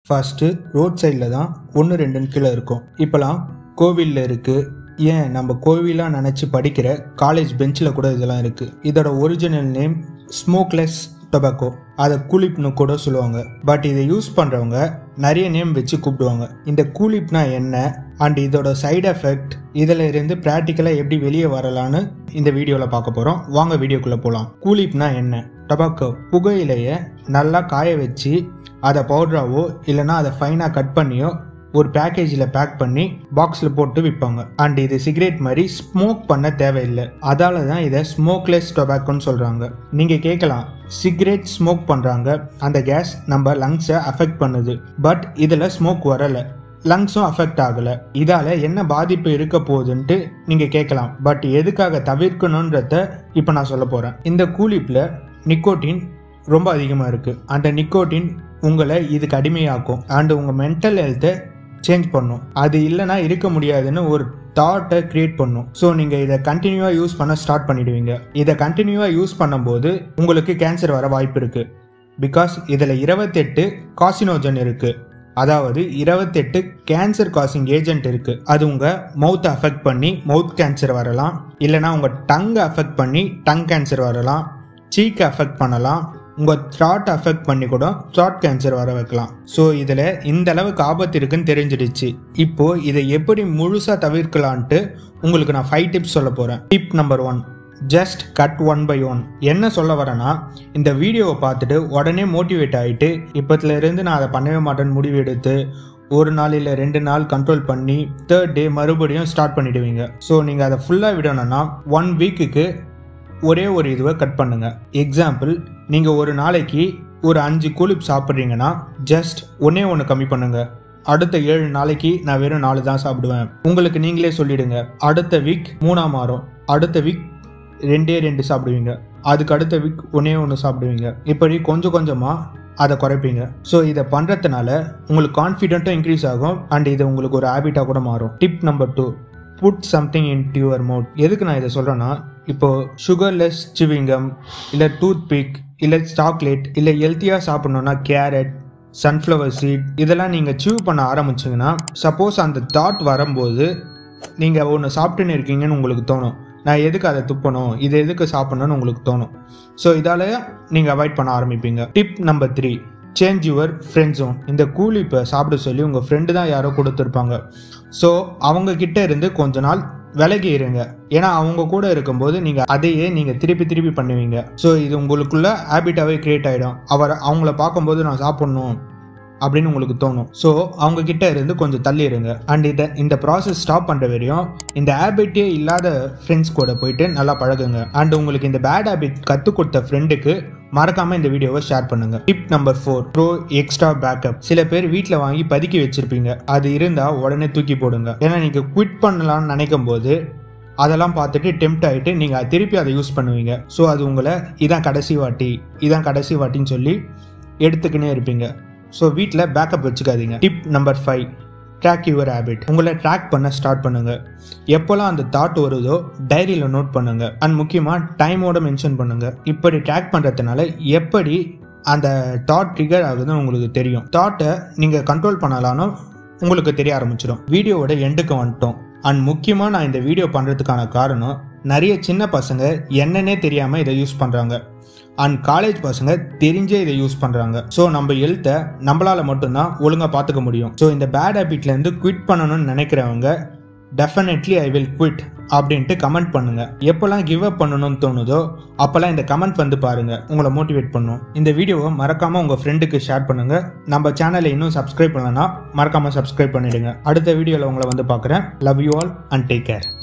first road சைடில் தான் ஒன்று ரெண்டுன்னு கீழே இருக்கும் இப்போலாம் கோவிலில் இருக்குது ஏன் நம்ம கோவிலாக நினச்சி படிக்கிற காலேஜ் பெஞ்சில் கூட இதெல்லாம் இருக்குது இதோட ஒரிஜினல் நேம் ஸ்மோக்லெஸ் டொபாக்கோ அதை கூலிப்னு கூட சொல்லுவாங்க பட் இதை யூஸ் பண்ணுறவங்க நிறைய நேம் வச்சு கூப்பிடுவாங்க இந்த கூலிப்னா என்ன அண்ட் இதோட சைடு எஃபெக்ட் இதில் இருந்து ப்ராக்டிக்கலாக எப்படி வெளியே வரலான்னு இந்த வீடியோவில் பார்க்க போகிறோம் வாங்க வீடியோக்குள்ளே போகலாம் கூலிப்னா என்ன டொபாக்கோ புகையிலையை நல்லா காய வச்சு அதை பவுடராவோ இல்லைன்னா அதை ஃபைனாக கட் பண்ணியோ ஒரு பேக்கேஜில் பேக் பண்ணி பாக்ஸில் போட்டு விற்பாங்க அண்ட் இது சிகரெட் மாதிரி ஸ்மோக் பண்ண தேவையில்லை அதால தான் இதை ஸ்மோக்லெஸ் டொபாக்கோன்னு சொல்கிறாங்க நீங்கள் கேட்கலாம் சிகரெட் ஸ்மோக் பண்ணுறாங்க அந்த கேஸ் நம்ம லங்ஸை அஃபெக்ட் பண்ணுது பட் இதில் ஸ்மோக் வரலை லங்ஸும் அஃபெக்ட் ஆகலை இதால் என்ன பாதிப்பு இருக்க போகுதுன்ட்டு நீங்கள் கேட்கலாம் பட் எதுக்காக தவிர்க்கணுன்றத இப்போ நான் சொல்ல போகிறேன் இந்த கூலிப்பில் நிக்கோட்டின் ரொம்ப அதிகமாக இருக்குது அந்த நிக்கோட்டின் உங்களை இதுக்கு அடிமையாக்கும் அண்ட் உங்கள் மென்டல் ஹெல்த்தை சேஞ்ச் பண்ணும் அது இல்லைனா இருக்க முடியாதுன்னு ஒரு தாட்டை க்ரியேட் பண்ணும் ஸோ நீங்கள் இதை கண்டினியூவாக யூஸ் பண்ண ஸ்டார்ட் பண்ணிடுவீங்க இதை கண்டினியூவாக யூஸ் பண்ணும்போது உங்களுக்கு கேன்சர் வர வாய்ப்பு இருக்குது பிகாஸ் இதில் இருபத்தெட்டு காசினோஜன் இருக்குது அதாவது இருபத்தெட்டு கேன்சர் காசிங் ஏஜென்ட் இருக்குது அது உங்கள் மவுத்தை அஃபெக்ட் பண்ணி மவுத் கேன்சர் வரலாம் இல்லைனா உங்கள் டங்கை அஃபெக்ட் பண்ணி டங் கேன்சர் வரலாம் சீக்கை அஃபெக்ட் பண்ணலாம் உங்கள் த்ராட் அஃபெக்ட் பண்ணி கூட த்ராட் கேன்சர் வர வைக்கலாம் ஸோ இதில் இந்த அளவுக்கு ஆபத்து இருக்குன்னு தெரிஞ்சிடுச்சு இப்போது இதை எப்படி முழுசாக தவிர்க்கலான்ட்டு உங்களுக்கு நான் ஃபைவ் டிப்ஸ் சொல்ல போகிறேன் tip number one just cut one by one என்ன சொல்ல வரேன்னா இந்த வீடியோவை பார்த்துட்டு உடனே மோட்டிவேட் ஆகிட்டு இப்போத்துல இருந்து நான் அதை பண்ணவே மாட்டேன்னு முடிவு எடுத்து ஒரு நாள் இல்லை ரெண்டு நாள் கண்ட்ரோல் பண்ணி தேர்ட் டே மறுபடியும் ஸ்டார்ட் பண்ணிடுவீங்க ஸோ நீங்கள் அதை ஃபுல்லாக விடணும்னா ஒன் வீக்குக்கு ஒரே ஒரு இதுவை கட் பண்ணுங்க எக்ஸாம்பிள் நீங்கள் ஒரு நாளைக்கு ஒரு அஞ்சு கூலிப் சாப்பிட்றீங்கன்னா ஜஸ்ட் ஒன்றே ஒன்று கம்மி பண்ணுங்க அடுத்த ஏழு நாளைக்கு நான் வெறும் நாலு தான் சாப்பிடுவேன் உங்களுக்கு நீங்களே சொல்லிடுங்க அடுத்த வீக் மூணா மாறும் அடுத்த வீக் ரெண்டே ரெண்டு சாப்பிடுவீங்க அதுக்கு அடுத்த வீக் ஒன்றே ஒன்று சாப்பிடுவீங்க இப்படி கொஞ்சம் கொஞ்சமாக அதை குறைப்பீங்க ஸோ இதை பண்ணுறதுனால உங்களுக்கு கான்ஃபிடென்ட்டும் இன்க்ரீஸ் ஆகும் அண்ட் இது உங்களுக்கு ஒரு ஹேபிட்டாக கூட மாறும் tip number two put something in your mouth எதுக்கு நான் இதை சொல்கிறேன்னா இப்போது சுகர்லெஸ் சிவிங்கம் இல்லை டூத் பிக் இல்லை சாக்லேட் இல்லை ஹெல்த்தியாக சாப்பிட்ணுன்னா கேரட் சன்ஃப்ளவர் சீட் இதெல்லாம் நீங்கள் சீவ் பண்ண ஆரம்பிச்சிங்கன்னா சப்போஸ் அந்த தாட் வரும்போது நீங்கள் ஒன்று சாப்பிட்டுன்னு இருக்கீங்கன்னு உங்களுக்கு தோணும் நான் எதுக்கு அதை துப்பணும் இது எதுக்கு சாப்பிட்ணுன்னு உங்களுக்கு தோணும் ஸோ இதால் நீங்கள் அவாய்ட் பண்ண ஆரம்பிப்பீங்க tip number three change your friend zone இந்த கூலி இப்போ சாப்பிட சொல்லி உங்கள் ஃப்ரெண்டு தான் யாரோ கொடுத்துருப்பாங்க ஸோ அவங்க கிட்ட இருந்து கொஞ்ச நாள் விலகி இருங்க ஏன்னா அவங்க கூட இருக்கும்போது நீங்கள் அதையே நீங்கள் திருப்பி திருப்பி பண்ணுவீங்க ஸோ இது உங்களுக்குள்ள ஹேபிட்டாகவே க்ரியேட் ஆகிடும் அவர் அவங்கள பார்க்கும்போது நான் சாப்பிட்ணும் அப்படின்னு உங்களுக்கு தோணும் ஸோ அவங்க கிட்ட இருந்து கொஞ்சம் தள்ளி இருங்க அண்ட் இதை இந்த ப்ராசஸ் ஸ்டாப் பண்ணுற வரையும் இந்த ஹேபிட்டே இல்லாத ஃப்ரெண்ட்ஸ் கூட போயிட்டு நல்லா பழகுங்க அண்ட் உங்களுக்கு இந்த பேட் ஹேபிட் கற்றுக் கொடுத்த ஃப்ரெண்டுக்கு மறக்காம இந்த வீடியோவை ஷேர் பண்ணுங்க tip number four bro extra backup சில பேர் வீட்டில் வாங்கி பதுக்கி வச்சிருப்பீங்க அது இருந்தால் உடனே தூக்கி போடுங்க ஏன்னா நீங்கள் குவிட் பண்ணலாம்னு நினைக்கும் போது அதெல்லாம் பார்த்துட்டு டெம்ட் ஆகிட்டு நீங்கள் திருப்பி அதை யூஸ் பண்ணுவீங்க ஸோ அது உங்களை இதான் கடைசி வாட்டி இதான் கடைசி வாட்டின்னு சொல்லி எடுத்துக்கினே இருப்பீங்க ஸோ வீட்டில் பேக்கப் வச்சுக்காதீங்க tip number five track your habit உங்களை ட்ராக் பண்ண ஸ்டார்ட் பண்ணுங்கள் எப்போல்லாம் அந்த தாட் வருதோ டைரியில் நோட் பண்ணுங்கள் அண்ட் முக்கியமாக டைமோட மென்ஷன் பண்ணுங்கள் இப்படி ட்ராக் பண்ணுறதுனால எப்படி அந்த தாட் ட்ரிகர் ஆகுதுன்னு உங்களுக்கு தெரியும் தாட்டை நீங்கள் கண்ட்ரோல் பண்ணலான்னு உங்களுக்கு தெரிய ஆரம்பிச்சிடும் வீடியோவோட எண்டுக்கு வந்துட்டோம் அண்ட் முக்கியமாக நான் இந்த வீடியோ பண்ணுறதுக்கான காரணம் நிறைய சின்ன பசங்க என்னன்னே தெரியாமல் இதை யூஸ் பண்ணுறாங்க அண்ட் காலேஜ் பசங்க தெரிஞ்சே இதை யூஸ் பண்ணுறாங்க ஸோ நம்ம ஹெல்த்தை நம்மளால் மட்டும்தான் ஒழுங்காக பார்த்துக்க முடியும் ஸோ இந்த பேட் ஹேபிட்லேருந்து குவிட் பண்ணணும்னு நினைக்கிறவங்க டெஃபினெட்லி ஐ வில் குவிட் அப்படின்ட்டு கமெண்ட் பண்ணுங்க எப்போல்லாம் கிவ் அப் பண்ணணும்னு தோணுதோ அப்போல்லாம் இந்த கமெண்ட் வந்து பாருங்க உங்களை மோட்டிவேட் பண்ணும் இந்த வீடியோவை மறக்காம உங்க ஃப்ரெண்டுக்கு ஷேர் பண்ணுங்க நம்ம சேனலை இன்னும் சப்ஸ்கிரைப் பண்ணலன்னா மறக்காம சப்ஸ்கிரைப் பண்ணிடுங்க அடுத்த வீடியோவில் உங்களை வந்து பார்க்குறேன் love you all and take care